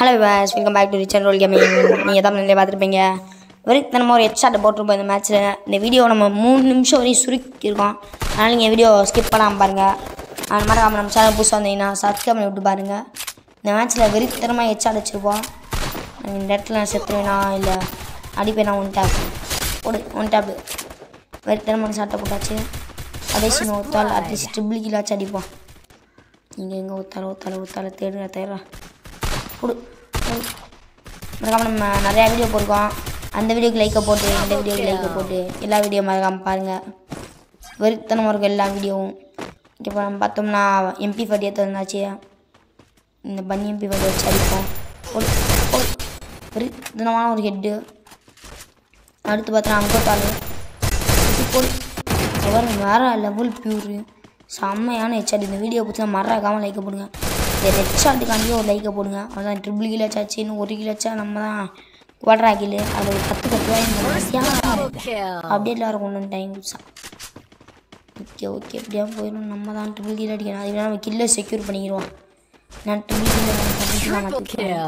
Hello விவாஸ் welcome back to ரிச்சன் ரோல் கேமிங் நீங்கள் தான் நிறைய பார்த்துருப்பீங்க வெறுத்தனமாக ஒரு ஹெட்ஷாட்டை போட்டிருப்போம் இந்த மேட்ச்சில் இந்த வீடியோ நம்ம மூணு நிமிஷம் வரையும் சுருக்கியிருக்கோம் அதனால் நீங்கள் வீடியோ ஸ்கிப் பண்ணாமல் பாருங்கள் அது மாதிரி நம்ம சேனல் புதுசாக வந்தீங்கன்னா சப்ஸ்கிரைப் பண்ணி விட்டு பாருங்கள் இந்த மேட்ச்சில் வெறித்தனமாக ஹெட்ஷாட் வச்சுருப்போம் இந்த இடத்துல நான் செத்துருவேனா இல்லை அடிப்பேனா ஒன் டேப் போடு ஒன் டேப்பு வெறித்தனமான ஷாட்டை போட்டாச்சு கடைசி இன்னும் ஒத்தால் அட்லீஸ்ட் ட்ரிபிள் கீழாச்சும் அடிப்போம் நீங்கள் எங்கே ஒத்தால ஒத்தால ஒத்தால தேடுங்க தேடுறா கொடு கொடு. மறக்காம நம்ம நிறையா வீடியோ போட்டிருக்கோம் அந்த வீடியோக்கு லைக்கை போட்டு இந்த வீடியோக்கு லைக்கை போட்டு எல்லா வீடியோ மறக்காம பாருங்கள் வெறுத்தனமாக இருக்கும் எல்லா வீடியோவும் இப்போ நம்ம பார்த்தோம்னா எம்பி ஃபட்டி எடுத்து வந்தாச்சு இந்த பன்னி எம்பி ஃபட்டி வச்சு அடிப்போம் கொடு கொடு வெறுத்தனமான ஒரு ஹெட்டு அடுத்து பார்த்தோன்னா அங்கோட்டாலு இது போடு அவர் வேறு லெவல் பியூரு செம்மையான ஹெச்ஆர் இந்த வீடியோ பிடிச்சா மறக்காமல் லைக்கை போடுங்க இந்த ரெட் ஷாட்டுக்காண்டியே ஒரு லைக்கை போடுங்க அதான் ட்ரிபிள் கிலோ ஆச்சு இன்னும் ஒரு கிலோ ஆச்சா நம்ம தான் குவாட்ரா கிலு அது ஒரு பத்து பத்து ரூபாய் அப்படியே எல்லாரும் கொண்டு வந்துட்டாங்க புதுசா ஓகே ஓகே எப்படியா போயிடும் நம்ம தான் ட்ரிபிள் கிலோ அடிக்கணும் அது நம்ம கில்லை செக்யூர் பண்ணிக்கிறோம் நான் ட்ரிபிள் கிலோ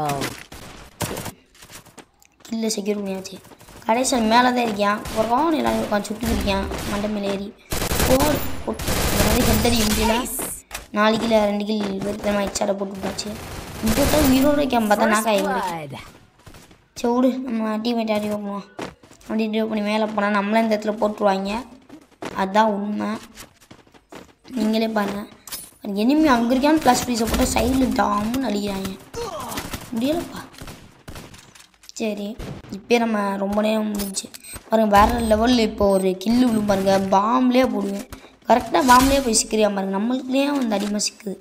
கில்லை செக்யூர் பண்ணியாச்சு கடைசியில் மேலே தான் இருக்கேன் ஒரு ரவுண்ட் எல்லாரும் உட்காந்து சுட்டு இருக்கேன் மண்டை மேலே ஏறி போடு போட்டு இந்த மாதிரி ஹெட்டடி முடியல நாலு கிலோ ரெண்டு கிலோ வெறுத்தமாக எச்சாட போட்டு விட்டாச்சு போட்டு உயிரோடு வைக்காம பார்த்தா நாக்கா எங்க சரி விடு நம்ம டீமேட் அடி வைப்போம் அப்படி டிவ் பண்ணி மேலே போனால் நம்மளே இந்த இடத்துல போட்டுருவாங்க அதுதான் உண்மை நீங்களே பாருங்கள் எனிமி அங்கே இருக்கான்னு ப்ளஸ் பீஸை போட்டு சைடில் டாமுன்னு அடிக்கிறாங்க முடியலப்பா சரி இப்போ நம்ம ரொம்ப நேரம் முடிஞ்சு பாருங்க வேறு லெவலில் இப்போ ஒரு கில்லு விழும் பாருங்க பாம்லேயே போடுவேன் கரெக்டாக பாம்லேயே போய் சிக்கிறியா பாருங்க நம்மளுக்குலேயே வந்து அடிமை சிக்குது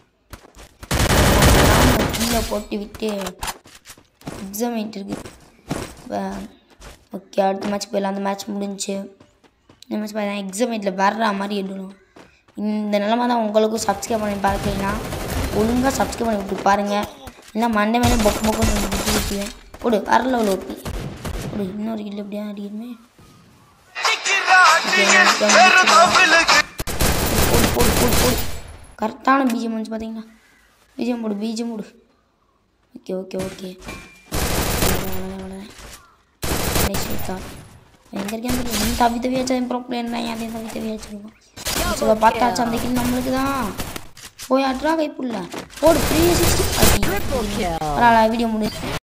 கீழே போட்டு விட்டு எக்ஸாம் ஆகிட்டு இருக்கு ஓகே அடுத்த மேட்ச் போயிடலாம் அந்த மேட்ச் முடிஞ்சுச்சு இந்த மேட்ச் பார்த்தா எக்ஸாம் எயிட்டில் வர்ற மாதிரி எடுக்கணும் இந்த நிலமை தான் உங்களுக்கும் சப்ஸ்கிரைப் பண்ணி பார்க்கலீங்கன்னா ஒழுங்காக சப்ஸ்கிரைப் பண்ணி விட்டு பாருங்கள் இல்லை மண்டை மேலே பொக்கு பொக்குன்னு விட்டு விட்டுவேன் போடு வரல அவ்வளோ ஓகே போடு இன்னொரு கிலோ எப்படியா அடிக்கணுமே போடு போடு போடு போடு கரெக்டான பீஜம் வந்து பார்த்தீங்களா பீஜம் போடு பீஜம் போடு ஓகே ஓகே ஓகே எங்கே இருக்கேன் தெரியல தவி தவி வச்சா ப்ராப்ளம் என்ன அதையும் தவி தவி வச்சுருக்கோம் ஸோ பார்த்தாச்சு அந்த கில் நம்மளுக்கு தான் போய் அட்ரா கைப்புள்ள போடு த்ரீ சிக்ஸ்டி பரவாயில்ல வீடியோ முடிஞ்சு